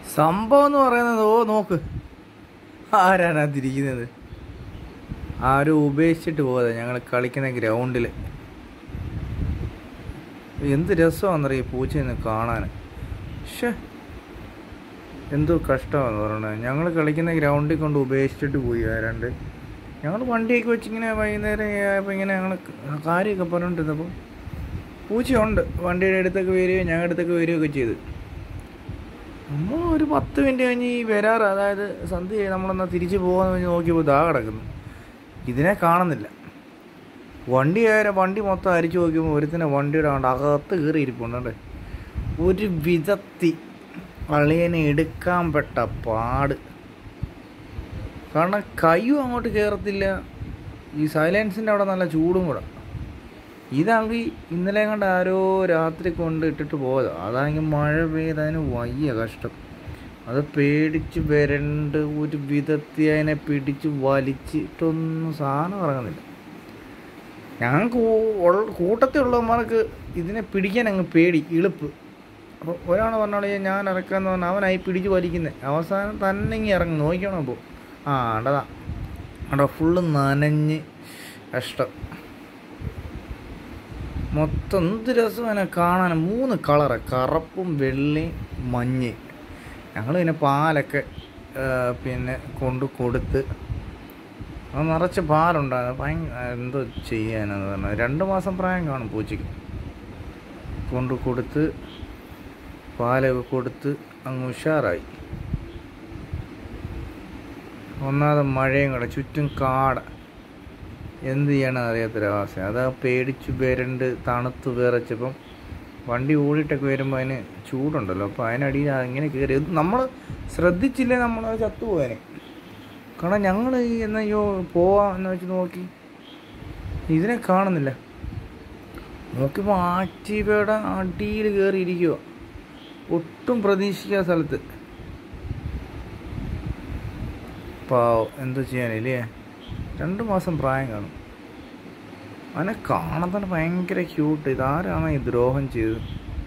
സംഭവം എന്ന് പറയുന്നത് ഓ നോക്ക് ആരാണ് തിരിക്കുന്നത് ആരും ഉപേക്ഷിച്ചിട്ട് പോകാതെ ഞങ്ങൾ കളിക്കുന്ന ഗ്രൗണ്ടിൽ എന്ത് രസമാണെന്നറിയ ഈ പൂച്ചയെന്ന് കാണാൻ പക്ഷേ എന്തോ കഷ്ടമാണെന്ന് പറയണത് ഞങ്ങൾ കളിക്കുന്ന ഗ്രൗണ്ടിൽ കൊണ്ട് ഉപേക്ഷിച്ചിട്ട് പോയി ആരാണ്ട് ഞങ്ങൾ വണ്ടിയൊക്കെ വെച്ച് ഇങ്ങനെ വൈകുന്നേരം ആയപ്പോൾ ഇങ്ങനെ ഞങ്ങൾ കാര്യമൊക്കെ പറഞ്ഞുകൊണ്ടിരുന്നപ്പോൾ പൂച്ചയുണ്ട് വണ്ടിയുടെ അടുത്തൊക്കെ വരികയും ഞങ്ങളുടെ അടുത്തൊക്കെ വരികയൊക്കെ ചെയ്ത് നമ്മൾ ഒരു പത്ത് മിനിറ്റ് കഴിഞ്ഞ് ഈ വരാറ് അതായത് സന്ധ്യ നമ്മളെന്നാ തിരിച്ച് പോകാമെന്ന് പറഞ്ഞ് നോക്കിയപ്പോൾ ദാ കിടക്കുന്നു ഇതിനെ കാണുന്നില്ല വണ്ടി ആയാലും വണ്ടി മൊത്തം അരിച്ചു നോക്കിയപ്പോൾ ഒരുത്തിനെ വണ്ടിയുടെ കണ്ട് അകത്ത് കയറി ഇരിപ്പുണ്ട് ഒരു വിധത്തി അളിയനെ എടുക്കാൻ പെട്ട പാട് കാരണം കയ്യും അങ്ങോട്ട് കയറത്തില്ല ഈ സൈലൻസിൻ്റെ അവിടെ നല്ല ചൂടും കൂടെ ഇതാണെങ്കിൽ ഇന്നലെ കണ്ട് ആരോ രാത്രി കൊണ്ട് ഇട്ടിട്ട് പോയതാ അതാണെങ്കിൽ മഴ പെയ്ത് അതിന് വയ്യ കഷ്ടം അത് പേടിച്ച് വരണ്ട് ഒരു വിധത്തിൽ അതിനെ പിടിച്ച് വലിച്ചിട്ടൊന്നും സാധനം ഇറങ്ങുന്നില്ല ഞങ്ങൾക്ക് കൂട്ടത്തിലുള്ളവന്മാർക്ക് ഇതിനെ പിടിക്കാൻ അങ്ങ് പേടി എളുപ്പ് അപ്പോൾ ഒരാൾ പറഞ്ഞോളെ ഞാൻ ഇറക്കാന്ന് പറഞ്ഞാൽ അവനായി പിടിച്ച് വലിക്കുന്നത് അവസാനം തന്നെ ഇങ്ങനെ ഇറങ്ങി നോക്കണം അപ്പോൾ ആ അടതാ അവിടെ ഫുള്ള് നനഞ്ഞ് കഷ്ടം മൊത്തം എന്ത് രസമാണ് കാണാൻ മൂന്ന് കളറ് കറുപ്പും വെള്ളയും മഞ്ഞ് ഞങ്ങൾ പിന്നെ പാലൊക്കെ ആ, പിന്നെ കൊണ്ട് കൊടുത്ത് അത് നിറച്ച് പാലുണ്ടായിരുന്നു ഭയങ്കര എന്തോ ചെയ്യാനെന്ന് പറഞ്ഞാൽ രണ്ട് മാസം പ്രായം കാണും പൂച്ചയ്ക്ക് കൊണ്ട് കൊടുത്ത് പാലൊക്കെ കൊടുത്ത് അങ്ങ് ഉഷാറായി ഒന്നാമത് മഴയും കൂടെ ചുറ്റും കാട എന്ത് ചെയ്യണം അറിയാത്തൊരവസ്ഥ അത് പേടിച്ച് വരണ്ട് തണുത്ത് വിറച്ചപ്പം വണ്ടി ഓടിയിട്ടൊക്കെ വരുമ്പോൾ അതിന് ചൂടുണ്ടല്ലോ അപ്പോൾ അതിനടിയിൽ ഇങ്ങനെ കയറി നമ്മൾ ശ്രദ്ധിച്ചില്ലേ നമ്മൾ അത് ചത്തുപോയനെ കാരണം ഞങ്ങൾ എന്നയ്യോ പോവാം എന്ന് വെച്ച് നോക്കി ഇതിനെ കാണുന്നില്ല നോക്കിയപ്പോൾ ആക്റ്റീവയുടെ അടിയിൽ കയറി ഇരിക്കുക ഒട്ടും പ്രതീക്ഷിക്കാത്ത സ്ഥലത്ത് പാവം എന്തോ ചെയ്യാനില്ലേ രണ്ട് മാസം പ്രായം കാണും അവനെ കാണാൻ തന്നെ ഭയങ്കര ക്യൂട്ട് ഇതാരാണ് ഈ ദ്രോഹം ചെയ്തത്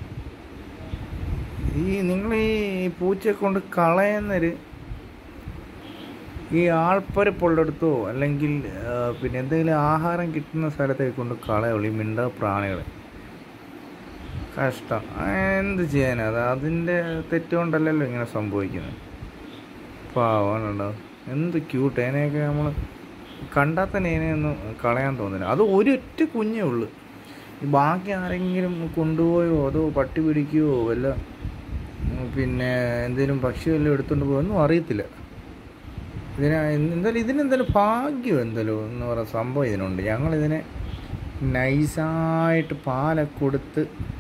ഈ നിങ്ങൾ ഈ പൂച്ചയെ കൊണ്ട് കളയുന്നൊരു ഈ ആൾപ്പരപ്പുള്ളിടത്തോ അല്ലെങ്കിൽ ആ, പിന്നെ എന്തെങ്കിലും ആഹാരം കിട്ടുന്ന സ്ഥലത്തേക്ക് കൊണ്ട് കളയുള്ളൂ ഈ മിണ്ട പ്രാണികളെ കഷ്ടം ആ, എന്ത് ചെയ്യാനാ അത് അതിൻ്റെ തെറ്റുകൊണ്ടല്ലല്ലോ ഇങ്ങനെ സംഭവിക്കുന്നത് പാവണുണ്ടോ എന്ത് ക്യൂട്ട് അതിനെയൊക്കെ നമ്മൾ കണ്ടാൽ തന്നെ ഇതിനെയൊന്നും കളയാൻ തോന്നില്ല അത് ഒരൊറ്റ കുഞ്ഞേ ഉള്ളു ഈ ബാക്കി ആരെങ്കിലും കൊണ്ടുപോയോ അതോ പട്ടി പിടിക്കുകയോ വല്ല ഉം, പിന്നെ എന്തെങ്കിലും പക്ഷി വല്ലതും എടുത്തുകൊണ്ട് പോയോ ഒന്നും അറിയത്തില്ല ഇതിനെ എന്തായാലും ഇതിനെന്തായാലും ഭാഗ്യം എന്തായാലും എന്ന് പറയുന്ന സംഭവം ഇതിനുണ്ട് ഞങ്ങളിതിനെ നൈസായിട്ട് പാലൊക്കെ കൊടുത്ത്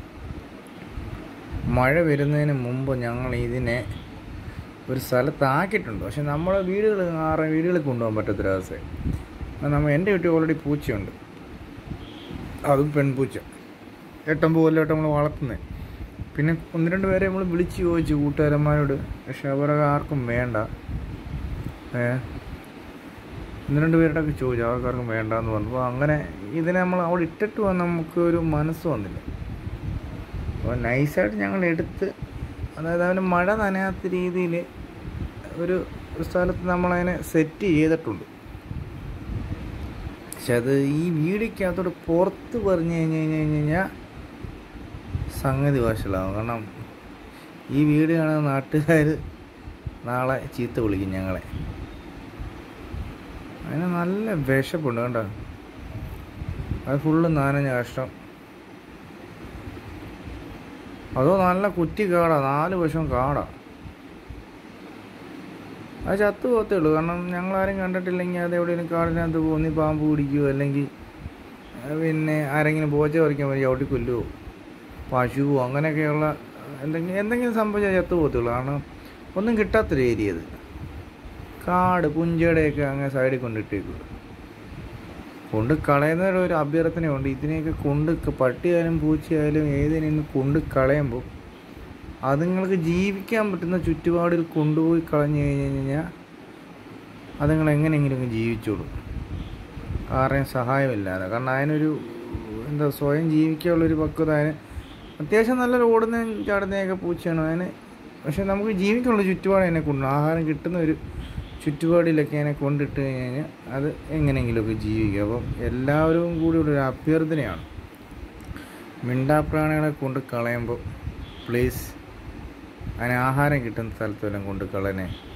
മഴ വരുന്നതിന് മുമ്പ് ഞങ്ങൾ ഇതിനെ ഒരു സ്ഥലത്താക്കിയിട്ടുണ്ട് പക്ഷെ നമ്മളെ വീടുകൾ ആറ് വീടുകളിൽ കൊണ്ടുപോകാൻ പറ്റാത്തൊരവസ്ഥ നമ്മൾ എൻ്റെ വീട്ടിൽ ഓൾറെഡി പൂച്ചയുണ്ട് അതും പെൺപൂച്ച എട്ടൊമ്പത് കൊല്ലമായിട്ട് നമ്മൾ വളർത്തുന്നത് പിന്നെ ഒന്ന് രണ്ട് പേരെ നമ്മൾ വിളിച്ച് ചോദിച്ചു കൂട്ടുകാരന്മാരോട് പക്ഷെ അവരൊക്കെ ആർക്കും വേണ്ട ഏ ഒന്ന് രണ്ട് പേരുടെ ഒക്കെ ചോദിച്ചു അവർക്കാർക്കും വേണ്ടെന്ന് പറഞ്ഞു അപ്പോൾ അങ്ങനെ ഇതിനെ നമ്മൾ അവിടെ ഇട്ടിട്ട് വന്ന് നമുക്ക് ഒരു മനസ്സ് വന്നില്ല അപ്പോൾ നൈസായിട്ട് ഞങ്ങൾ എടുത്ത് അതായത് അവന് മഴ നനയാത്ത രീതിയിൽ ഒരു സ്ഥലത്ത് നമ്മളതിനെ സെറ്റ് ചെയ്തിട്ടുണ്ട് പക്ഷെ അത് ഈ വീടിക്കകത്തോട് പുറത്ത് പറഞ്ഞു കഴിഞ്ഞ് കഴിഞ്ഞ് കഴിഞ്ഞ് കഴിഞ്ഞാൽ സംഗതി വഷളാവും കാരണം ഈ വീട് കാണുന്ന നാട്ടുകാർ നാളെ ചീത്ത വിളിക്കും ഞങ്ങളെ അതിന് നല്ല വിശപ്പുണ്ട് കണ്ടോ അത് ഫുള്ള് നനഞ്ഞ കഷ്ടം അതോ നല്ല കുറ്റി കാടാ നാല് വശം കാടാ അത് ചത്തു പോകത്തേ ഉള്ളൂ കാരണം ഞങ്ങളാരും കണ്ടിട്ടില്ലെങ്കിൽ അത് എവിടെയെങ്കിലും കാടിനകത്ത് പോന്നി പാമ്പ് പിടിക്കുമോ അല്ലെങ്കിൽ അഹ് പിന്നെ ആരെങ്കിലും പോച്ച പറിക്കാൻ വരും ചവിട്ടി കൊല്ലുമോ പശുവോ അങ്ങനെയൊക്കെയുള്ള എന്തെങ്കിലും എന്തെങ്കിലും സംഭവിച്ചാൽ ചത്തു പോകത്തുള്ളൂ കാരണം ഒന്നും കിട്ടാത്തൊരു ഏരിയ അത് കാട് പുഞ്ചയുടെയൊക്കെ അങ്ങനെ സൈഡിൽ കൊണ്ടിട്ടേക്കും കൊണ്ട് കളയുന്നവരുടെ ഒരു അഭ്യർത്ഥനയുണ്ട് ഇതിനെയൊക്കെ കൊണ്ട് ക- പട്ടിയായാലും പൂച്ചയായാലും ഏതിനും കൊണ്ട് കളയുമ്പോൾ അതുങ്ങൾക്ക് ജീവിക്കാൻ പറ്റുന്ന ചുറ്റുപാടിൽ കൊണ്ടുപോയി കളഞ്ഞു കഴിഞ്ഞ് കഴിഞ്ഞാൽ അതുങ്ങൾ എങ്ങനെയെങ്കിലും അങ്ങ് ജീവിച്ചോളും ആരുടെയും സഹായമില്ലാതെ കാരണം അതിനൊരു എന്താ സ്വയം ജീവിക്കാനുള്ളൊരു പക്വത അതിന് അത്യാവശ്യം നല്ലൊരു ഓടുന്നതും ചാടുന്നതൊക്കെ പൂച്ചയാണ് അതിന് പക്ഷെ നമുക്ക് ജീവിക്കാനുള്ള ചുറ്റുപാട് എന്നെ കൊണ്ട് ആഹാരം കിട്ടുന്ന ഒരു ചുറ്റുപാടിലൊക്കെ എന്നെ കൊണ്ടിട്ട് കഴിഞ്ഞാൽ അത് എങ്ങനെയെങ്കിലുമൊക്കെ ജീവിക്കുക അപ്പം എല്ലാവരും കൂടി ഒരു അഭ്യർത്ഥനയാണ് മിണ്ടാപ്രാണികളെ കൊണ്ട് കളയുമ്പോൾ പ്ലീസ് അതിന് ആഹാരം കിട്ടുന്ന സ്ഥലത്ത് വല്ലതും കൊണ്ട് കളയണേ